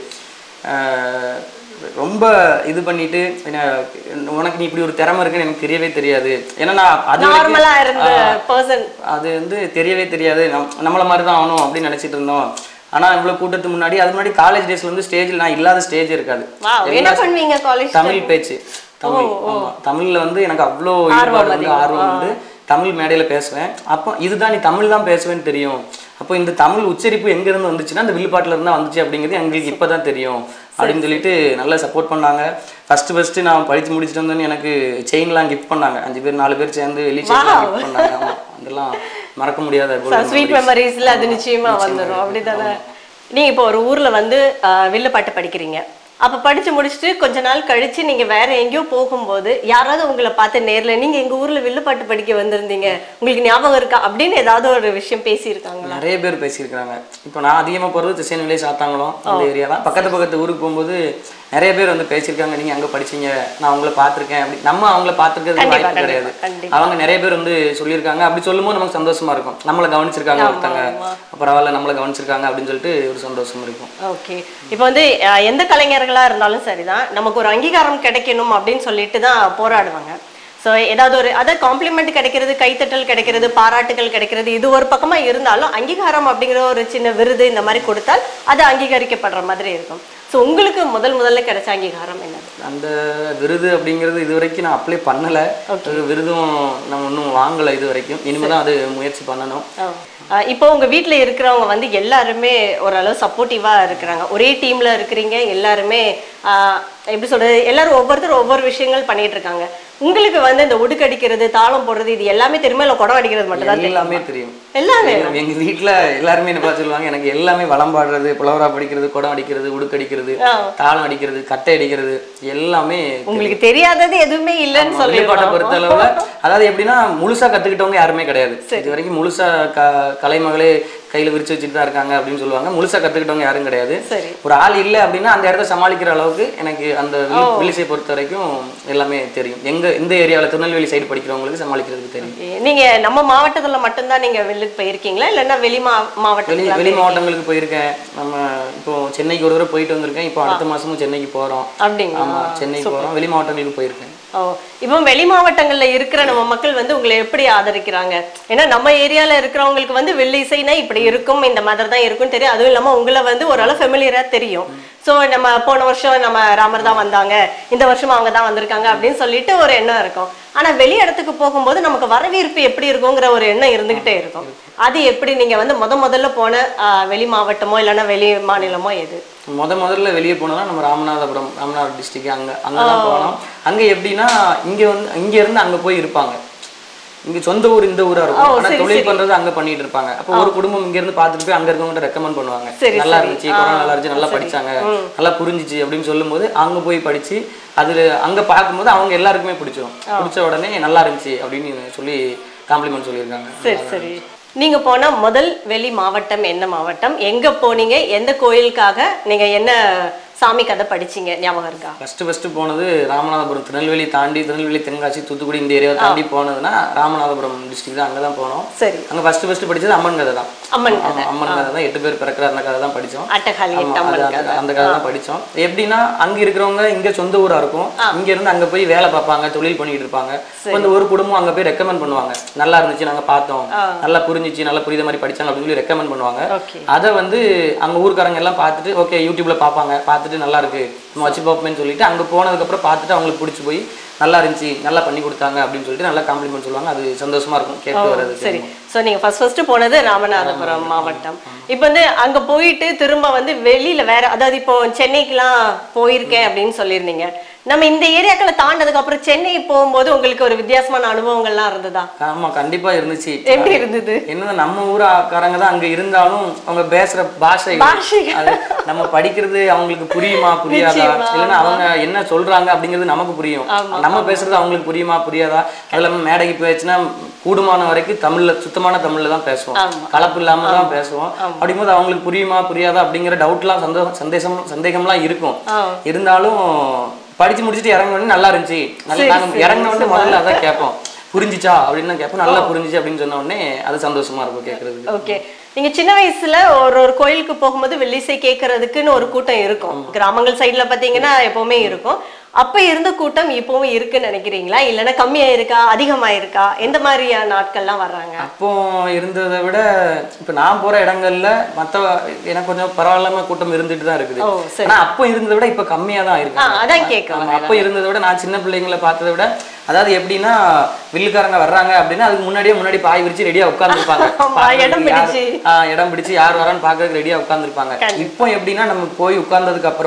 ஆஹ் ரொம்ப இது பண்ணிட்டு என்ன, உனக்கு நீ இப்படி ஒரு திறமை இருக்குன்னு எனக்கு தெரியவே தெரியாது ஏன்னா நான் அது வரைக்கும் நார்மலா இருந்த பர்சன் அது வந்து தெரியவே தெரியாது நம் நம்மள மாதிரி தான் ஆகணும் அப்படின்னு நினைச்சிட்டு இருந்தோம் ஆனா இவ்வளவு கூட்டத்துக்கு முன்னாடி அது முன்னாடி காலேஜ் டேஸ்ல வந்து ஸ்டேஜில் நான் இல்லாத ஸ்டேஜ் இருக்காது வாவ் என்ன பண்ணுவீங்க காலேஜ் தமிழ் பேச்சு தமிழ் ஆமா தமிழ்ல வந்து எனக்கு அவ்வளோ ஈடுபாடு வந்து ஆர்வம் உண்டு தமிழ் மேடையில பேசுவேன் அப்போ இதுதான் நீ தமிழ் தான் பேசுவேன்னு தெரியும் அப்போ இந்த தமிழ் உச்சரிப்பு எங்க இருந்து வந்துச்சுன்னா இந்த வில்லுப்பாட்டுல இருந்தா வந்துச்சு அப்படிங்கிறது எங்களுக்கு இப்பதான் தெரியும் அப்படின்னு சொல்லிட்டு நல்லா சப்போர்ட் பண்ணாங்க ஃபர்ஸ்ட் ஃபர்ஸ்ட் நான் படிச்சு முடிச்சுட்டு வந்தோன்னு எனக்கு செயின்லாம் கிஃப்ட் பண்ணாங்க அஞ்சு பேர் நாலு பேர் சேர்ந்து வெளி செயின்லாம் கிஃப்ட் பண்ணாங்க ஆமா அதெல்லாம் மறக்க முடியாத golden ஸ்வீட் memories. மெமரிஸ்ல அது நிச்சயமா வந்துடும் அப்படிதானே நீங்க இப்போ ஒரு ஊர்ல வந்து ஆஹ், வில்லுப்பாட்டு படிக்கிறீங்க அப்ப படிச்சு முடிச்சுட்டு கொஞ்ச நாள் கழிச்சு நீங்க வேற எங்கேயோ போகும்போது யாராவது உங்களை பார்த்து நேர்ல நீங்க எங்க ஊர்ல வில்லுப்பாட்டு படிக்க வந்திருந்தீங்க உங்களுக்கு ஞாபகம் இருக்கா அப்படின்னு ஏதாவது ஒரு விஷயம் பேசியிருக்காங்களா நிறைய பேர் பேசியிருக்காங்க இப்போ நான் அதிகமாக போகிறது திசைநிலை சாத்தாங்குளம் அந்த ஏரியா தான் பக்கத்து பக்கத்து ஊருக்கு போகும்போது நிறைய பேர் வந்து பேசியிருக்காங்க நீங்கள் அங்கே படிச்சீங்க நான் உங்களை பார்த்துருக்கேன் அப்படி நம்ம அவங்கள பார்த்துருக்கிறது கண்டிப்பா, வாய்ப்பு கிடையாது கண்டிப்பா. அவங்க நிறைய பேர் வந்து சொல்லியிருக்காங்க அப்படி சொல்லும்போது நமக்கு சந்தோஷமா இருக்கும் நம்மளை கவனிச்சிருக்காங்க ஒருத்தங்க பரவாயில்ல நம்மளை கவனிச்சிருக்காங்க அப்படின்னு சொல்லிட்டு ஒரு சந்தோஷம் இருக்கும் ஓகே இப்போ வந்து அஹ், எந்த கலைஞர்களா இருந்தாலும் சரிதான் நமக்கு ஒரு அங்கீகாரம் கிடைக்கணும் அப்படின்னு சொல்லிட்டு தான் போராடுவாங்க ஸோ ஏதாவது ஒரு அதாவது காம்ப்ளிமெண்ட் கிடைக்கிறது கைத்தட்டல் கிடைக்கிறது பாராட்டுகள் கிடைக்கிறது இது ஒரு பக்கமா இருந்தாலும் அங்கீகாரம் அப்படிங்கிற ஒரு சின்ன விருது இந்த மாதிரி கொடுத்தால் அது அங்கீகரிக்கப்படுற மாதிரி இருக்கும் ஸோ உங்களுக்கு முதல் முதல்ல கிடைச்ச அங்கீகாரம் என்னது அந்த விருது அப்படிங்கிறது இது வரைக்கும் நான் அப்ளை பண்ணலை விருதும் நம்ம இன்னும் வாங்கலை இது வரைக்கும் இனிமேல் தான் அது முயற்சி பண்ணணும் அஹ் இப்போ உங்க வீட்ல இருக்கிறவங்க வந்து எல்லாருமே ஓரளவு சப்போர்ட்டிவா இருக்கிறாங்க ஒரே டீம்ல இருக்கிறீங்க எல்லாருமே அஹ், எப்படி சொல்றது எல்லாரும் ஒவ்வொருத்தரும் ஒவ்வொரு விஷயங்கள் பண்ணிட்டு இருக்காங்க உங்களுக்கு வந்து இந்த உடுக்கடிக்கிறது தாளம் போடுறது இது எல்லாமே தெரியுமா இல்ல குடம் அடிக்கிறது மட்டும் தான் தெரியும் எல்லாமே தெரியும் எல்லாமே எங்க- எங்க வீட்ல எல்லாருமே என்ன பார்த்து சொல்லுவாங்க எனக்கு எல்லாமே வளம் பாடுறது புலவரா படிக்கிறது குடம் அடிக்கிறது உடுக்கடிக்கிறது ஆ. தாளம் அடிக்கிறது கட்டை அடிக்கிறது எல்லாமே உங்களுக்கு தெரியாதது எதுவுமே இல்லைன்னு சொல்லி வில்லுப்பாட்டை பொறுத்த அளவுல அதாவது எப்படின்னா முழுசா கத்துக்கிட்டவங்க யாருமே கிடையாது இது வரைக்கும் முழுசா க கலைமகளே கையில விரிச்சு வச்சுட்டு தான் இருக்காங்க அப்படின்னு சொல்லுவாங்க முழுசா கத்துக்கிட்டவங்க யாரும் கிடையாது சரி ஒரு ஆள் இல்லை அப்படின்னா அந்த இடத்த சமாளிக்கிற அளவுக்கு எனக்கு அந்த வில்- வில்லிசை பொறுத்த வரைக்கும் எல்லாமே தெரியும் எங்க இந்த ஏரியாவில் திருநெல்வேலி சைடு படிக்கிறவங்களுக்கு சமாளிக்கிறதுக்கு தெரியும் Okay. நீங்க நம்ம மாவட்டத்துல மட்டும்தான் நீங்க வெளிலுக்கு போயிருக்கீங்களா இல்லைன்னா வெளி மா வெளி மாவட்டத்துல வெளி மாவட்டங்களுக்கு போயிருக்கேன் நம்ம இப்போ சென்னைக்கு ஒரு தடவை போயிட்டு வந்திருக்கேன் இப்போ அடுத்த மாசமும் சென்னைக்கு போறோம் அப்படிங்களா ஆமா சென்னைக்கு போறோம் வெளி மாவட்டங்களுக்கு போயிருக்கேன் ஓ இப்போ வெளி மாவட்டங்கள்ல இருக்கிற நம்ம மக்கள் வந்து உங்களை எப்படி ஆதரிக்கிறாங்க ஏன்னா நம்ம ஏரியால இருக்கிறவங்களுக்கு வந்து வெள்ளி இசைனா இப்படி இருக்கும் இந்த மாதிரி தான் இருக்கும் தெரியும் அதுவும் இல்லாம உங்களை வந்து ஓரளவு ஃபெமிலியரா தெரியும் சோ நம்ம போன வருஷம் நம்ம ராமர் தான் வந்தாங்க இந்த வருஷம் அவங்க தான் வந்திருக்காங்க அப்படின்னு சொல்லிட்டு ஒரு எண்ணம் இருக்கும் ஆனா வெளி இடத்துக்கு போகும்போது நமக்கு வரவேற்பு எப்படி இருக்குங்கிற ஒரு எண்ணம் இருந்துகிட்டே இருக்கும் அது எப்படி நீங்க வந்து முத முதல்ல போன ஆ, வெளி மாவட்டமோ இல்லைன்னா வெளி மாநிலமோ எது முத முதல்ல வெளியே போனோம்னா நம்ம ராமநாதபுரம் ராமநாதபுரம் டிஸ்ட்ரிக்ட் அங்க அங்கதான் போனோம் அங்க எப்படின்னா இங்க வந்து இங்க இருந்து அங்க போய் இருப்பாங்க இங்க சொந்த ஊர் இந்த ஊரா இருக்கும் ஆனா தொழில் பண்றது அங்க பண்ணிட்டு இருப்பாங்க அப்போ ஒரு குடும்பம் இங்க இருந்து பார்த்துட்டு போய் அங்க இருக்கவங்க ரெக்கமெண்ட் பண்ணுவாங்க சரி, நல்லா இருந்துச்சு கொரோனா நல்லா இருந்துச்சு நல்லா படிச்சாங்க நல்லா புரிஞ்சுச்சு அப்படின்னு சொல்லும்போது அங்க போய் படிச்சு அதுல அங்க பார்க்கும்போது அவங்க எல்லாருக்குமே பிடிச்சிரும் பிடிச்ச உடனே நல்லா இருந்துச்சு அப்படின்னு சொல்லி காம்ப்ளிமெண்ட் சொல்லியிருக்காங்க சரி சரி நீங்க போன முதல் வெளி மாவட்டம் என்ன மாவட்டம் எங்க போனீங்க எந்த கோயிலுக்காக நீங்க என்ன சாமி கதை படிச்சீங்க ஞாபகம் இருக்கா ஃபர்ஸ்ட் ஃபர்ஸ்ட் போனது ராமநாதபுரம் திருநெல்வேலி தாண்டி திருநெல்வேலி தென்காசி தூத்துக்குடி இந்த ஏரியாவை தாண்டி போனதுன்னா ராமநாதபுரம் டிஸ்ட்ரிக்ட் தான் அங்கே தான் போனோம் சரி அங்க ஃபர்ஸ்ட் ஃபர்ஸ்ட் படிச்சது அம்மன் கதை தான் அம்மன் ஆமா, அம்மன் கதை தான் எட்டு பேர் பிறக்கிற அந்த கதை தான் படிச்சோம் அட்டகாலி ஆமா, அது எட்டம்மன் அந்த- அந்த கதை தான் படிச்சோம் எப்படின்னா அங்க இருக்கிறவங்க இங்க சொந்த ஊரா இருக்கும் இங்க இருந்து அங்க போய் வேலை பார்ப்பாங்க தொழில் பண்ணிட்டு இருப்பாங்க இப்ப இந்த ஒரு குடும்பம் அங்க போய் ரெக்கமெண்ட் பண்ணுவாங்க நல்லா இருந்துச்சு நாங்க பார்த்தோம் நல்லா புரிஞ்சிச்சு நல்லா புரியுத மாதிரி படிச்சாங்க அப்படின்னு சொல்லி ரெக்கமெண்ட் பண்ணுவாங்க ஓகே அதை வந்து அங்க ஊர்க்காரங்க எல்லாம் பார்த்துட்டு ஓகே யூடியூப்ல பார்ப்பாங்க பார்த்துட்டு நல்லா இருக்கு நம்ம வச்சு பார்ப்போம்னு சொல்லிட்டு அங்க போனதுக்கு அப்புறம் பார்த்துட்டு அவங்களுக்கு பிடிச்சி போய் நல்லா இருந்துச்சு நல்லா பண்ணி கொடுத்தாங்க அப்படின்னு சொல்லிட்டு நல்லா காம்ப்ளிமெண்ட் சொல்லுவாங்க அது சந்தோஷமா இருக்கும் கேட்டு வர்றது சரி சோ நீங்க ஃபர்ஸ்ட் ஃபர்ஸ்ட் போனது ராமநாதபுரம் மாவட்டம் இப்போ வந்து அங்க போயிட்டு திரும்ப வந்து வெளியில வேற அதாவது இப்போ சென்னைக்குலாம் போயிருக்கேன் அப்படின்னு சொல்லியிருந்தீங்க நம்ம இந்த ஏரியாக்களை தாண்டதுக்கு அப்புறம் சென்னை போகும்போது உங்களுக்கு ஒரு வித்தியாசமான அனுபவங்கள்லாம் இருந்ததா ஆமா கண்டிப்பா இருந்துச்சு எப்படி இருந்தது என்னன்னா நம்ம ஊராக்காரங்க தான் அங்க இருந்தாலும் அவங்க பேசுற பாஷை பாஷை. அது நம்ம படிக்கிறது அவங்களுக்கு புரியுமா புரியாதா நிச்சயமா, இல்லைன்னா அவங்க என்ன சொல்றாங்க அப்படிங்கிறது நமக்கு புரியும் நம்ம பேசுறது அவங்களுக்கு புரியுமா புரியாதா அது இல்லாம மேடைக்கு போயாச்சுன்னா கூடுமான வரைக்கும் தமிழ்ல சுத்தமான தமிழ்ல தான் பேசுவோம் ஆமா. கலப்பு இல்லாம தான் பேசுவோம் அப்படிங்கும்போது அவங்களுக்கு புரியுமா புரியாதா அப்படிங்கிற டவுட்லாம் சந்தோஷம் சந்தேகம் சந்தேகம்லாம் இருக்கும் ஆ. இருந்தாலும் படிச்சு முடிச்சுட்டு இறங்கின உடனே நல்லா இருந்துச்சு நல்லா நாங்க இறங்கின உடனே முதல்ல அதான் கேட்போம் புரிஞ்சிச்சா அப்படின்னு தான் கேட்போம் நல்லா புரிஞ்சுச்சு அப்படின்னு சொன்ன உடனே அது சந்தோஷமா இருக்கும் கேட்கறதுக்கு ஓகே நீங்க சின்ன வயசுல ஒரு ஒரு கோயிலுக்கு போகும்போது வெள்ளிசை கேட்கறதுக்குன்னு ஒரு கூட்டம் இருக்கும் கிராமங்கள் சைடுல பாத்தீங்கன்னா எப்பவுமே இருக்கும் அப்ப இருந்த கூட்டம் இப்பவும் இருக்குன்னு நினைக்கிறீங்களா இல்லைன்னா கம்மியா இருக்கா அதிகமா இருக்கா எந்த மாதிரியான நாட்கள்லாம் வர்றாங்க அப்போ இருந்ததை விட இப்ப நான் போற இடங்கள்ல மத்த எனக்கு கொஞ்சம் பரவாயில்லாம கூட்டம் இருந்துட்டு தான் இருக்குது ஓ சரி ஆனா அப்போ இருந்ததை விட இப்ப கம்மியா தான் இருக்கு ஆ, அதான் கேட்க ஆமா, அப்போ இருந்ததை விட நான் சின்ன பிள்ளைங்களை பார்த்ததை விட அதாவது எப்படின்னா வில்லுக்காரங்க வர்றாங்க அப்படின்னா அதுக்கு முன்னாடியே முன்னாடி பாய் விரிச்சு ரெடியா உட்காந்துருப்பாங்க ஆமா, இடம் பிடிச்சு. இடம் பிடிச்சு யார் வரான்னு பாக்குறதுக்கு ரெடியா உட்காந்துருப்பாங்க இப்போ எப்படின்னா நம்ம போய் உட்கார்ந்ததுக்கு அப்புறம்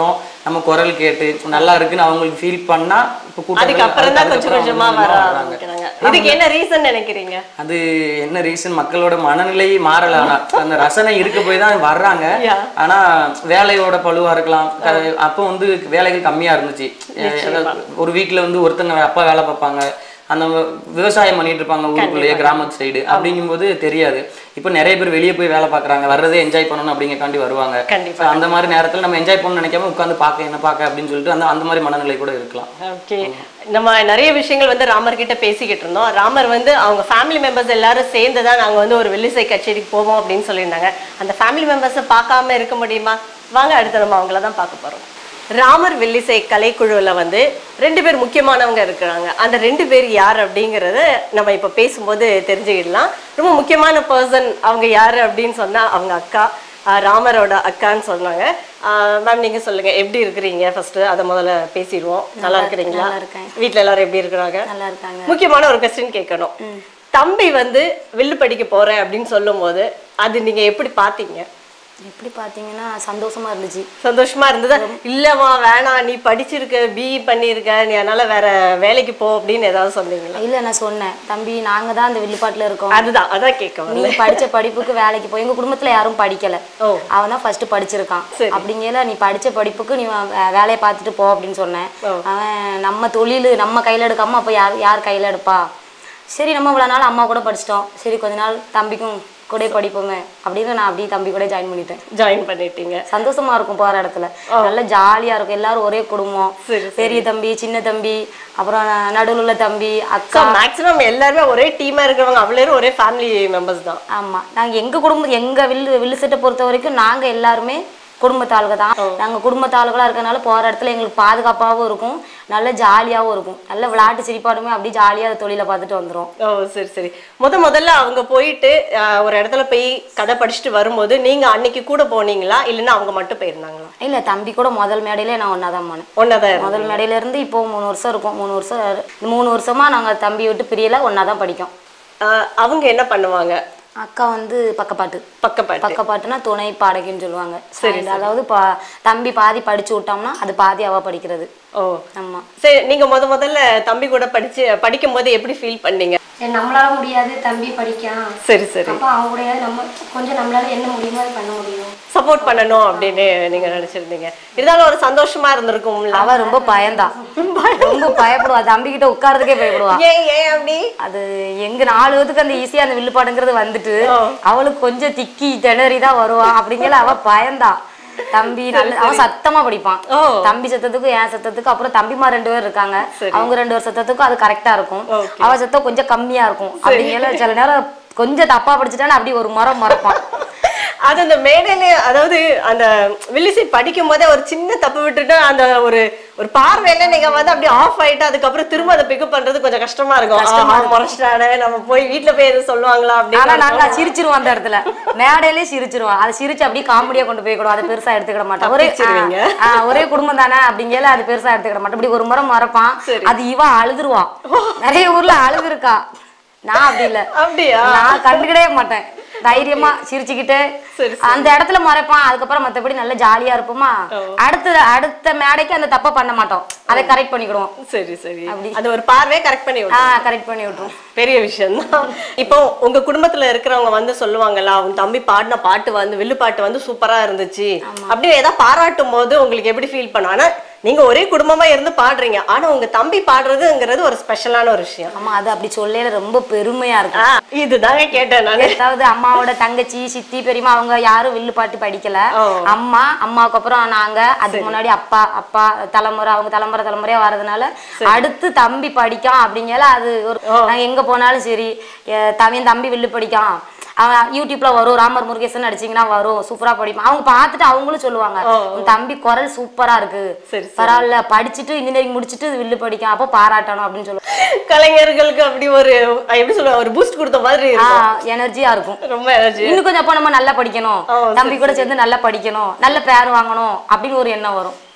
நம்ம குரல் கேட்டு நல்லா இருக்குன்னு அவங்களுக்கு ஃபீல் பண்ணா இப்போ கூட்டங்கள் அதுக்கப்புறம் தான் கொஞ்சம் அதுக்கப்புறம் கொஞ்சமா அவங்க வர வர்றாங்க. ஆரம்பிக்கிறாங்க இதுக்கு என்ன ரீசன் நினைக்கிறீங்க அது என்ன ரீசன் மக்களோட மனநிலை மாறல ஆனா அந்த ரசனை இருக்க போய் தான் வர்றாங்க Yeah. ஆனா வேலையோட பழுவா இருக்கலாம் க- அப்போ வந்து வேலைகள் கம்மியா இருந்துச்சு அதாவது ஒரு வீட்ல வந்து ஒருத்தங்க அப்பா வேலை பார்ப்பாங்க அந்த விவசாயம் பண்ணிட்டு இருப்பாங்க ஊருக்குள்ளேயே கிராமத்து சைடு அப்படிங்கும்போது தெரியாது இப்போ நிறைய பேர் வெளியே போய் வேலை பார்க்கறாங்க வர்றதே என்ஜாய் பண்ணணும் அப்படிங்கக்காண்டி வருவாங்க கண்டிப்பா. So, அந்த மாதிரி நேரத்துல நம்ம என்ஜாய் பண்ணணும்னு நினைக்காம உட்காந்து பார்க்க என்ன பார்க்க அப்படின்னு சொல்லிட்டு அந்த அந்த மாதிரி மனநிலை கூட இருக்கலாம் ஓகே நம்ம நிறைய விஷயங்கள் வந்து ராமர் கிட்ட பேசிக்கிட்டு இருந்தோம் ராமர் வந்து அவங்க ஃபேமிலி மெம்பர்ஸ் எல்லாரும் சேர்ந்து தான் நாங்க வந்து ஒரு வெள்ளிசை கச்சேரிக்கு போவோம் அப்படின்னு சொல்லியிருந்தாங்க அந்த ஃபேமிலி மெம்பர்ஸை பார்க்காம இருக்க முடியுமா வாங்க அடுத்து நம்ம அவங்கள தான் பார்க்க போறோம் ராமர் வெள்ளிசை கலைக்குழுவில் வந்து ரெண்டு பேர் முக்கியமானவங்க இருக்கிறாங்க அந்த ரெண்டு பேர் யார் அப்படிங்கிறத நம்ம இப்போ பேசும்போது தெரிஞ்சுக்கிடலாம் ரொம்ப முக்கியமான பர்சன் அவங்க யார் அப்படின்னு சொன்னா அவங்க அக்கா ஆஹ் ராமரோட அக்கான்னு சொன்னாங்க மேம் நீங்க சொல்லுங்க எப்படி இருக்கிறீங்க ஃபர்ஸ்ட் அதை முதல்ல பேசிடுவோம் நல்லா இருக்கிறீங்களா நல்லா இருக்கேன். வீட்ல எல்லாரும் எப்படி இருக்கிறாங்க நல்லா இருக்காங்க முக்கியமான ஒரு கொஸ்டின் கேட்கணும் தம்பி வந்து வில்லு படிக்க போறேன் அப்படின்னு சொல்லும்போது அது நீங்க எப்படி பாத்தீங்க எப்படி பார்த்தீங்கன்னா சந்தோஷமா இருந்துச்சு சந்தோஷமா இருந்ததா இல்லம்மா வேணாம் நீ படிச்சிருக்க பிஇ பண்ணியிருக்க நீ அதனால வேற வேலைக்கு போ அப்படின்னு ஏதாவது சொன்னீங்களா இல்ல நான் சொன்னேன் தம்பி நாங்க தான் அந்த வில்லுப்பாட்டுல இருக்கோம் அதுதான் அதான் கேட்க நீ படிச்ச படிப்புக்கு வேலைக்கு போய் எங்க குடும்பத்துல யாரும் படிக்கல ஓ. அவன் தான் ஃபர்ஸ்ட் படிச்சிருக்கான் சரி. அப்படிங்கல நீ படிச்ச படிப்புக்கு நீ வே- வேலையை பார்த்துட்டு போ அப்படின்னு சொன்னேன் அவன் நம்ம தொழில் நம்ம கையில எடுக்காம அப்ப யார் யார் கையில எடுப்பா சரி நம்ம இவ்வளவு நாள் அம்மா கூட படிச்சிட்டோம் சரி கொஞ்ச நாள் தம்பிக்கும் கூட படிப்போமே அப்படின்னு நான் அப்படியே தம்பி கூட ஜாயின் பண்ணிட்டேன் ஜாயின் பண்ணிட்டீங்க சந்தோஷமா இருக்கும் போற இடத்துல நல்ல ஜாலியா இருக்கும் எல்லாரும் ஒரே குடும்பம் சரி, பெரிய தம்பி சின்ன தம்பி அப்புறம் ந- நடுவுல உள்ள தம்பி ஸோ அக்கா மேக்ஸிமம் எல்லாருமே ஒரே டீமா இருக்கிறவங்க அவ்வளோ பேரும் ஒரே ஃபேமிலி மெம்பர்ஸ் தான் ஆமா நாங்க எங்க குடும்பம் எங்க வில்லு வில்லு செட்டை பொறுத்த வரைக்கும் நாங்க எல்லாருமே குடும்பத்தாளுக தான் நாங்க குடும்பத்தாளுகளா இருக்கறனால போற இடத்துல எங்களுக்கு பாதுகாப்பாகவும் இருக்கும் நல்ல ஜாலியாவும் இருக்கும் நல்ல விளையாட்டு சிரிப்பாடுமே அப்படியே ஜாலியா அந்த தொழிலை பார்த்துட்டு வந்துரும் ஓ சரி சரி முத முதல்ல அவங்க போயிட்டு ஆஹ், ஒரு இடத்துல போய் கதை படிச்சுட்டு வரும்போது நீங்க அன்னைக்கு கூட போனீங்களா இல்லைன்னா அவங்க மட்டும் போயிருந்தாங்களா இல்ல தம்பி கூட முதல் மேடையில நான் ஒன்னாதான் போனேன் ஒன்னதான் முதல் மேடையில இருந்து இப்போ மூணு வருஷம் இருக்கும் மூணு வருஷம் இந்த மூணு வருஷமா நாங்க தம்பி விட்டு பிரியல ஒன்னாதான் படிக்கோம் அவங்க என்ன பண்ணுவாங்க அக்கா வந்து பக்கப்பாட்டு பக்கப்பாட்டு பக்கப்பாட்டுனா துணை பாடகின்னு சொல்லுவாங்க சரி அதாவது பா தம்பி பாதி படிச்சு விட்டோம்னா அது பாதி அவ படிக்கிறது ஓ ஆமா சரி நீங்க முத முதல்ல தம்பி கூட படிச்சு படிக்கும் போது எப்படி ஃபீல் பண்ணீங்க சரி, நம்மளால முடியாது தம்பி படிக்கான் சரி சரி அப்போ அவங்க கூடயாவது நம்ம கொஞ்சம் நம்மளால என்ன முடியுமோ அது பண்ண முடியும் சப்போர்ட் பண்ணணும் அப்படின்னு நீங்க நினைச்சிருந்தீங்க இருந்தாலும் ஒரு சந்தோஷமா இருந்திருக்கும்ல அவ ரொம்ப பயந்தா ரொம்ப பயப்படுவா தம்பி கிட்ட உட்கார்றதுக்கே பயப்படுவா ஏன் ஏன் அப்படி அது எங்க நாலு பேத்துக்கு அந்த ஈஸியா அந்த வில்லுப்பாடுங்கிறது வந்துட்டு அவளுக்கு கொஞ்சம் திக்கி திணறி தான் வருவா அப்படிங்கிற அவ பயந்தா தம்பி நல்ல அவன் சத்தமா படிப்பான் ஓ. தம்பி சத்தத்துக்கும் என் சத்தத்துக்கும் அப்புறம் தம்பிமா ரெண்டு பேர் இருக்காங்க அவங்க ரெண்டு பேர் சத்தத்துக்கும் அது கரெக்டா இருக்கும் அவ சத்தம் கொஞ்சம் கம்மியா இருக்கும் அப்படிங்கிற சில நேரம் கொஞ்சம் தப்பா படிச்சுட்டானா அப்படி ஒரு முறை மறப்பான் அது அந்த மேடையில அதாவது அந்த வில்லிசை படிக்கும் போதே ஒரு சின்ன தப்பு விட்டுட்டு அந்த ஒரு ஒரு பார்வையில நீங்க வந்து அப்படியே ஆஃப் ஆயிட்டு அதுக்கப்புறம் திரும்ப அதை பிக்கப் பண்றது கொஞ்சம் கஷ்டமா இருக்கும் ஆஹா, முறைச்சிட்டானே நம்ம போய் வீட்ல போய் எதுவும் சொல்லுவாங்களா ஆனா அப்படின்னு நாங்க சிரிச்சிருவோம் அந்த இடத்துல மேடையிலே சிரிச்சிருவோம் அதை சிரிச்சு அப்படியே காமெடியா கொண்டு போய்க்கிடுவோம் அதை பெருசா எடுத்துக்கிட மாட்டோம் ஒரே தப்பிச்சிருவீங்க. ஆ, ஆ, ஒரே குடும்பம் தானே அப்படிங்கல அது பெருசா எடுத்துக்கிட மாட்டோம் இப்படி ஒரு முறை மறப்பான் அது இவன் அழுதுருவா நிறைய ஊர்ல அழுதுருக்கா நான் அப்படி இல்ல அப்படியா நான் கண்டுக்கிடவே மாட்டேன் தைரியமா சிரிச்சுக்கிட்டு சரி, அந்த இடத்துல மறைப்பான் அதுக்கப்புறம் மத்தபடி நல்ல ஜாலியா இருப்போமா அடுத்த அடுத்த மேடைக்கு அந்த தப்பை பண்ண மாட்டோம் அதை கரெக்ட் பண்ணிக்கிடுவோம் சரி சரி அப்படி. அந்த ஒரு பார்வையை கரெக்ட் பண்ணி விட்டு ஆஹ் கரெக்ட் பண்ணி விட்டுரும் பெரிய விஷயம் தான் இப்போ உங்க குடும்பத்துல இருக்கிறவங்க வந்து சொல்லுவாங்கல்ல உன் தம்பி பாடின பாட்டு வந்து வில்லு பாட்டு வந்து சூப்பரா இருந்துச்சு அப்படி ஏதாவது பாராட்டும் போது உங்களுக்கு எப்படி ஃபீல் பண்ணும் ஆனா நீங்க ஒரே குடும்பமா இருந்து பாடுறீங்க ஆனா உங்க தம்பி பாடுறதுங்கிறது ஒரு ஸ்பெஷலான ஒரு விஷயம் ஆமா அது அப்படி சொல்லையில ரொம்ப பெருமையா இருக்கும் ஆ, இதுதாங்க கேட்டேன் நானு அதாவது அம்மாவோட தங்கச்சி சித்தி பெரியம்மா அவங்க யாரும் வில்லு பாட்டு படிக்கல அம்மா அம்மாவுக்கு அப்புறம் நாங்க அதுக்கு முன்னாடி அப்பா அப்பா தலைமுறை அவங்க தலைமுறை தலைமுறையா வர்றதுனால அடுத்து தம்பி படிக்கான் அப்படிங்கல அது ஒரு நாங்க எங்க போனாலும் சரி எ- தம்பி என் தம்பி வில்லு படிக்கான் அவன் யூடியூப்ல வரும் ராமர் முருகேசன் அடிச்சீங்கன்னா வரும் சூப்பரா படிப்பான் அவங்க பார்த்துட்டு அவங்களும் சொல்லுவாங்க உன் தம்பி குரல் சூப்பரா இருக்கு சரி, பரவாயில்ல படிச்சுட்டு இன்ஜினியரிங் முடிச்சுட்டு வில்லு படிக்கான் அப்போ பாராட்டணும் அப்படின்னு சொல்லுவாங்க கலைஞர்களுக்கு அப்படி ஒரு எப்படி சொல்ல ஒரு பூஸ்ட் கொடுத்த மாதிரி இருக்கும் எனர்ஜியா இருக்கும் ரொம்ப எனர்ஜி இன்னும் கொஞ்சம் அப்போ நம்ம நல்லா படிக்கணும் ஓ, தம்பி கூட சேர்ந்து நல்லா படிக்கணும் நல்ல பேர் வாங்கணும் அப்படின்னு ஒரு எண்ணம் வரும்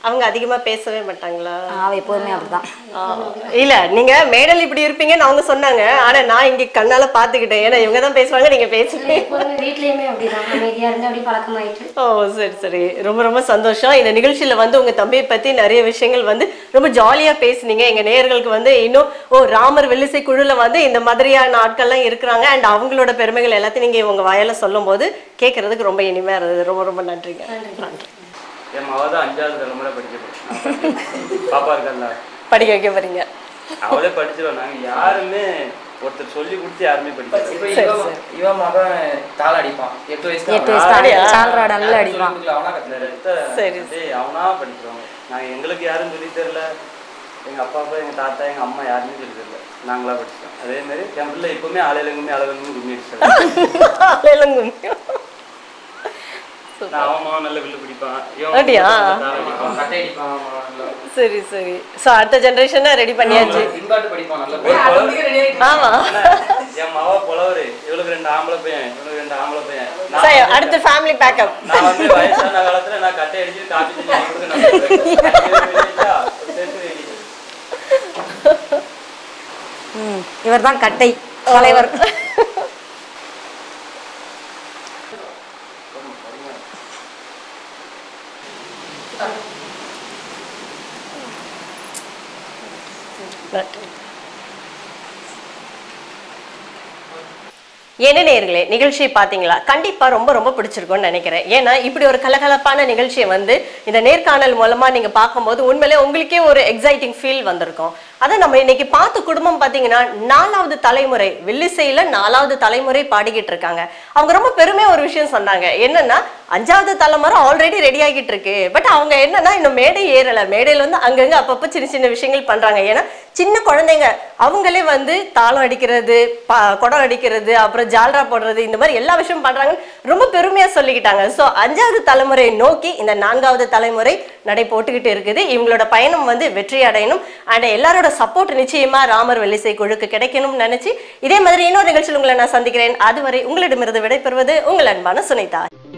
அவங்க அதிகமா பேசவே மாட்டாங்களா அவ எப்போதுமே அப்படிதான் ஆ, இல்ல நீங்க மேடல் இப்படி இருப்பீங்கன்னு அவங்க சொன்னாங்க ஆனா நான் இங்க கண்ணால பாத்துக்கிட்டேன் ஏன்னா இவங்க தான் பேசுவாங்க நீங்க பேசுவீங்க எப்போதுமே வீட்லயுமே அப்படிதான் அமைதியா இருந்து அப்படி பழக்கமாயிட்டு ஓ சரி சரி ரொம்ப ரொம்ப சந்தோஷம் இந்த நிகழ்ச்சியில வந்து உங்க தம்பியை பத்தி நிறைய விஷயங்கள் வந்து ரொம்ப ஜாலியா பேசுனீங்க எங்க நேயர்களுக்கு வந்து இன்னும் ஓ ராமர் வெள்ளிசை குழுல வந்து இந்த மாதிரியான ஆட்கள்லாம் இருக்கிறாங்க அண்ட் அவங்களோட பெருமைகள் எல்லாத்தையும் நீங்க உங்க வாயால சொல்லும் போது கேட்கறதுக்கு ரொம்ப இனிமையா இருந்தது ரொம்ப ரொம்ப நன்றிங்க நன்றி என் மாவ தான் அஞ்சாவது தலைமுறை படிக்க பாப்பா இருக்கல்ல படிக்க வைக்க போறீங்க அவளே படிச்சிருவோம் நாங்க யாருமே ஒருத்தர் சொல்லி கொடுத்து யாருமே படிக்கல இப்போ இவன் இவன் மகன் தாள அடிப்பான் எட்டு வயசு எட்டு வயசு தான் சால்ரா நல்லா அடிப்பான் அவனா இந்த கத்துனாரு ரத்த சரி. டேய், அவனா படிக்கிறோம் நாங்க எங்களுக்கு யாரும் சொல்லி தரல எங்க அப்பா அப்பா எங்க தாத்தா எங்க அம்மா யாருமே சொல்லி தரல நாங்களா படிச்சோம் அதே மாதிரி என் பிள்ளை எப்பவுமே ஆலையிலங்குமே அழகுமே கும்மி அடிச்சாங்க ஆலையிலங்கும்மி. நான் அவன் மகன் நல்ல வில்லு பிடிப்பான் இவன் அப்படியா? தாள அடிப்பான். கட்டை அடிப்பான் அவன் நல்லா. சரி சரி ஸோ அடுத்த ஜென்ரேஷனை ரெடி பண்ணியாச்சு பின்பாட்டு படிப்பான் நல்லா ஒரு குழந்தை- ஆமா என் மாவா புலவரு இவளுக்கு ரெண்டு ஆம்பளை பையன் இவளுக்கு ரெண்டு ஆம்பளை பையன் நான் சரி வந்து- அடுத்த ஃபேமிலி பேக்கப் நான் வந்து வயசான காலத்துல நான் கட்டை அடிச்சு காப்பி செஞ்சு வாங்கி கொடுக்க நான் போவேன். ஒரு சேர்த்து வைடி. ம் இவர் தான் கட்டை தலைவர் என்ன நேர்களே நிகழ்ச்சியை பார்த்தீங்களா கண்டிப்பா ரொம்ப ரொம்ப பிடிச்சிருக்கும்னு நினைக்கிறேன் ஏன்னா இப்படி ஒரு கலகலப்பான நிகழ்ச்சியை வந்து இந்த நேர்காணல் மூலமா நீங்க பார்க்கும்போது உண்மையிலே உங்களுக்கே ஒரு எக்ஸைட்டிங் ஃபீல் வந்திருக்கும் அதை நம்ம இன்னைக்கு பார்த்த குடும்பம் பார்த்தீங்கன்னா நாலாவது தலைமுறை வில்லிசையில நாலாவது தலைமுறை பாடிக்கிட்டு இருக்காங்க அவங்க ரொம்ப பெருமையா ஒரு விஷயம் சொன்னாங்க என்னன்னா அஞ்சாவது தலைமுறை ஆல்ரெடி ரெடி ஆகிட்டு இருக்கு பட் அவங்க என்னன்னா இன்னும் மேடை ஏறல மேடையில வந்து அங்கங்க அப்பப்போ சின்ன சின்ன விஷயங்கள் பண்றாங்க ஏன்னா சின்ன குழந்தைங்க அவங்களே வந்து தாளம் அடிக்கிறது ப- குடம் அடிக்கிறது அப்புறம் ஜால்ரா போடுறது இந்த மாதிரி எல்லா விஷயமும் பண்றாங்க ரொம்ப பெருமையா சொல்லிக்கிட்டாங்க ஸோ அஞ்சாவது தலைமுறையை நோக்கி இந்த நான்காவது தலைமுறை நடை போட்டுக்கிட்டு இருக்குது இவங்களோட பயணம் வந்து வெற்றி அடையணும் அண்ட் எல்லாரோட சப்போர்ட் நிச்சயமா ராமர் வெள்ளிசை குழுக்கு கிடைக்கணும்னு நினைச்சு இதே மாதிரி இன்னொரு நிகழ்ச்சியில் உங்களை நான் சந்திக்கிறேன் அதுவரை உங்களிடமிருந்து விடைபெறுவது உங்கள் அன்பான சுனிதா